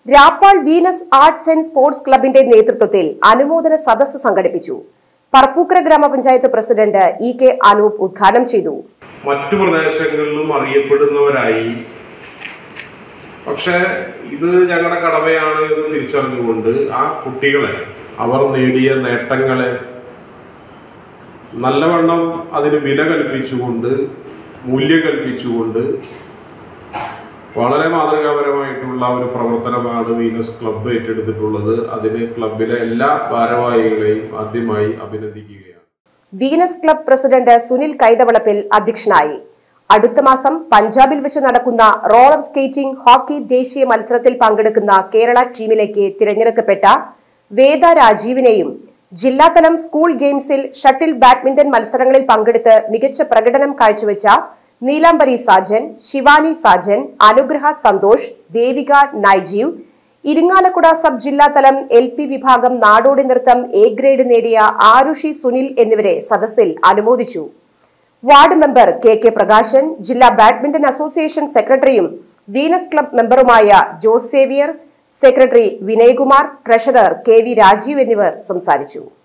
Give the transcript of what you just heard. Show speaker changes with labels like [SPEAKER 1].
[SPEAKER 1] രാപ്പാൾ Venus arts and sports ക്ലബിന്റെ നേതൃത്വത്തിൽ അനുമോദന സദസ്സ് സംഘടിപ്പിച്ചു പറപ്പൂക്കര ഗ്രാമപഞ്ചായത്ത് പ്രസിഡന്റ് ഇ കെ അനൂപ് ഉദ്ഘാടനം ചെയ്തു
[SPEAKER 2] മറ്റു പ്രദേശങ്ങളിലും അറിയപ്പെടുന്നവരായി പക്ഷേ ഇത് ഞങ്ങളുടെ കടമയാണ് എന്ന് തിരിച്ചറിഞ്ഞുകൊണ്ട് ആ കുട്ടികളെ അവർ നേടിയ നേട്ടങ്ങളെ നല്ലവണ്ണം അതിന് വില കൽപ്പിച്ചുകൊണ്ട് മൂല്യം കൽപ്പിച്ചുകൊണ്ട് വളരെ മാതൃകാപരമായിട്ടുള്ള ഒരു പ്രവർത്തനമാണ് വീനസ് ക്ലബ്ബ് ഏറ്റെടുത്തിട്ടുള്ളത് അതിന് ക്ലബിലെ എല്ലാ ഭാരവാഹികളെയും ആദ്യമായി അഭിനന്ദിക്കുകയാണ്
[SPEAKER 1] Venus club president Sunil Kaithavalappil അധ്യക്ഷനായി അടുത്ത മാസം പഞ്ചാബിൽ വെച്ച് നടക്കുന്ന റോളർ സ്കേറ്റിംഗ് ഹോക്കി ദേശീയ മത്സരത്തിൽ പങ്കെടുക്കുന്ന കേരള ടീമിലേക്ക് തിരഞ്ഞെടുക്കപ്പെട്ട വേദ രാജീവിനെയും ജില്ലാതലം സ്കൂൾ ഗെയിംസിൽ ഷട്ടിൽ ബാഡ്മിന്റൺ മത്സരങ്ങളിൽ പങ്കെടുത്ത് മികച്ച പ്രകടനം കാഴ്ചവെച്ച നീലാംബരി സാജൻ ശിവാനി സാജൻ അനുഗ്രഹ സന്തോഷ് ദേവിക നൈജീവ് ഇരിങ്ങാലക്കുട സബ് ജില്ലാതലം എൽ പി വിഭാഗം നാടോടി നൃത്തം എ ഗ്രേഡ് നേടിയ ആരുഷി സുനിൽ എന്നിവരെ സദസ്സിൽ അനുമോദിച്ചു ward member K K Prakashan ജില്ലാ ബാഡ്മിന്റൺ അസോസിയേഷൻ സെക്രട്ടറിയും വീനസ് ക്ലബ് മെമ്പറുമായ Jose Xavier secretary Vinayakumar treasurer K V Rajeev എന്നിവർ സംസാരിച്ചു